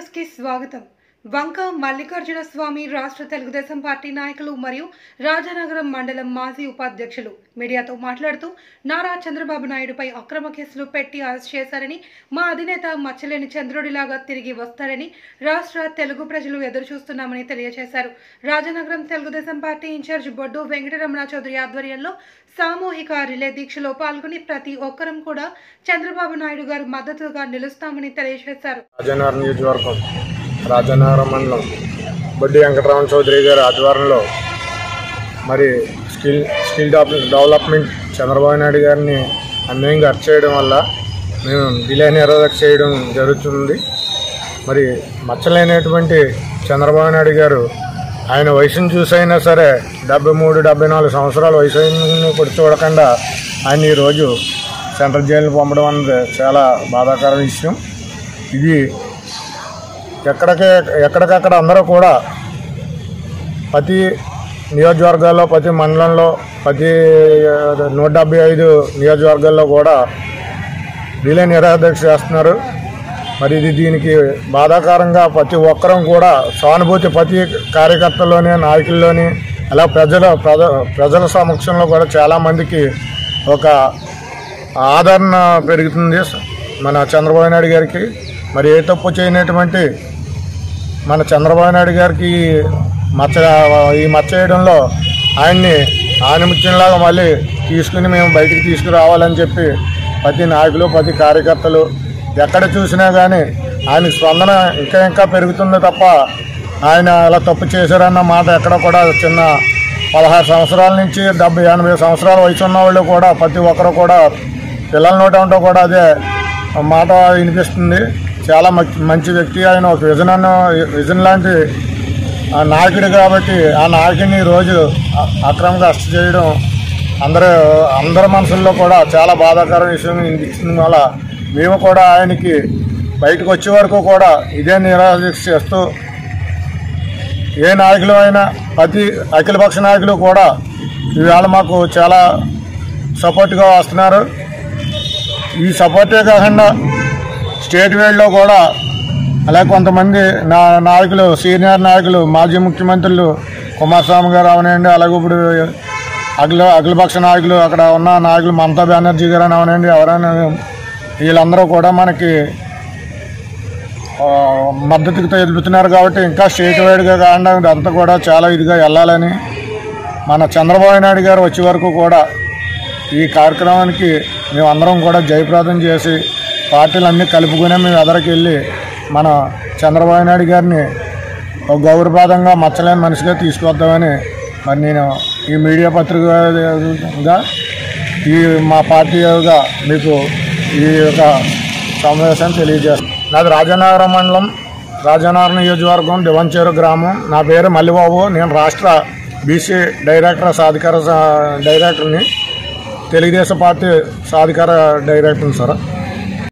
news కి స్వాగతం వంక మల్లికార్జున స్వామి రాష్ట్ర తెలుగుదేశం పార్టీ నాయకులు మరియు రాజానగరం మండలం మాజీ ఉపాధ్యక్షులు మీడియాతో మాట్లాడుతూ నారా చంద్రబాబు నాయుడుపై అక్రమ కేసులు పెట్టి అరెస్ట్ చేశారని మా అధినేత మచ్చలేని చంద్రుడిలాగా తిరిగి వస్తారని రాష్ట్ర తెలుగు ప్రజలు ఎదురు చూస్తున్నామని తెలియజేశారు రాజానగరం తెలుగుదేశం పార్టీ ఇన్ఛార్జ్ బొడ్డు వెంకటరమణ చౌదరి ఆధ్వర్యంలో సామూహిక రిలే దీక్షలో పాల్గొని ప్రతి ఒక్కరం కూడా చంద్రబాబు నాయుడు గారు మద్దతుగా నిలుస్తామని తెలియజేశారు రాజనగరం నియోజకవర్గం రాజనగరం మండలం బొడ్డి వెంకటరామ చౌదరి గారి ఆధ్వర్యంలో మరి skill skill develop development Chandrababu Naidu గారిని అన్యాయంగా అరెస్ట్ చేయడం వల్ల మేము డిలే నిరోధక చేయడం జరుగుతుంది మరి మచ్చలేనటువంటి చంద్రబాబు నాయుడు గారు ఆయన వయసును చూసైనా సరే డెబ్బై మూడు డెబ్బై నాలుగు సంవత్సరాల వయసు అయిన కూడా చూడకుండా ఆయన ఈరోజు సెంట్రల్ జైలు పంపడం అన్నది చాలా బాధాకర విషయం ఇది ఎక్కడికే ఎక్కడికక్కడ అందరూ కూడా ప్రతి నియోజకవర్గాల్లో ప్రతి మండలంలో ప్రతి ఆ, నూట డెబ్బై ఐదు నియోజకవర్గాల్లో కూడా రిలే నిరాదీక్ష చేస్తున్నారు మరి ఇది దీనికి బాధాకరంగా ప్రతి ఒక్కరం కూడా సానుభూతి ప్రతి కార్యకర్తల్లోని నాయకుల్లోని అలా ప్రజల ప్రజ ప్రజల సమక్షంలో కూడా చాలామందికి ఒక ఆదరణ పెరుగుతుంది మన చంద్రబాబు నాయుడు గారికి మరి ఏ తప్పు చేయనటువంటి మన చంద్రబాబు నాయుడు గారికి మచ్చ ఈ మచ్చ వేయడంలో ఆయన్ని ఆనిముత్యంలాగా మళ్ళీ తీసుకుని మేము బయటికి తీసుకురావాలని చెప్పి ప్రతి నాయకులు ప్రతి కార్యకర్తలు ఎక్కడ చూసినా కానీ ఆయన స్పందన ఇంకా ఇంకా పెరుగుతుంది తప్ప ఆయన అలా తప్పు చేశారన్న మాట ఎక్కడ కూడా చిన్న పదహారు సంవత్సరాల నుంచి డెబ్బై ఎనభై సంవత్సరాల వయసు ఉన్న వాళ్ళు కూడా ప్రతి ఒక్కరు కూడా పిల్లల నోట ఉంటూ కూడా అదే మాట వినిపిస్తుంది చాలా మంచి మంచి వ్యక్తి ఆయన ఒక విజన్ అన్న విజన్ లాంటి ఆ నాయకుడు కాబట్టి ఆ నాయకుడిని రోజు అ- అక్రమంగా అరెస్ట్ చేయడం అందరూ అందరి మనసుల్లో కూడా చాలా బాధాకర విషయం వినిపిస్తుంది వల్ల మేము కూడా ఆయనకి బయటకు వచ్చే వరకు కూడా ఇదే నిరాదీక్ష చేస్తూ ఏ నాయకులు అయినా ప్రతి అఖిలపక్ష నాయకులు కూడా ఈవేళ మాకు చాలా సపోర్ట్గా వస్తున్నారు ఈ సపోర్టే కాకుండా స్టేట్ వైడ్లో కూడా అలాగే కొంతమంది నా నాయకులు సీనియర్ నాయకులు మాజీ ముఖ్యమంత్రులు కుమారస్వామి గారు అవనండి అలాగే ఇప్పుడు అఖిల అఖిలపక్ష నాయకులు అక్కడ ఉన్న నాయకులు మమతా బెనర్జీ గారు అని అవనండి ఎవరైనా వీళ్ళందరూ కూడా మనకి ఆ, మద్దతుకు తెలుపుతున్నారు కాబట్టి ఇంకా స్టేట్ వైడ్గా కాకుండా ఇదంతా కూడా చాలా ఇదిగా వెళ్ళాలని మన చంద్రబాబు నాయుడు గారు వచ్చే వరకు కూడా ఈ కార్యక్రమానికి మేమందరం కూడా జయప్రదం చేసి పార్టీలన్నీ కలుపుకునే మేము ఎదరికి వెళ్ళి మన చంద్రబాబు నాయుడు గారిని ఒక గౌరవప్రదంగా మచ్చలేని మనిషిగా తీసుకొద్దామని మరి నేను ఈ మీడియా పత్రికగా ఈ మా పార్టీగా మీకు ఈ యొక్క సమావేశాన్ని తెలియజేస్తాను నాది రాజనగరం మండలం రాజనగరం నియోజకవర్గం దివంచేరు గ్రామం నా పేరు మల్లిబాబు నేను రాష్ట్ర బీసీ డైరెక్టర్ సాధికార సా- డైరెక్టర్ని తెలుగుదేశం పార్టీ సాధికార డైరెక్టర్ని సార్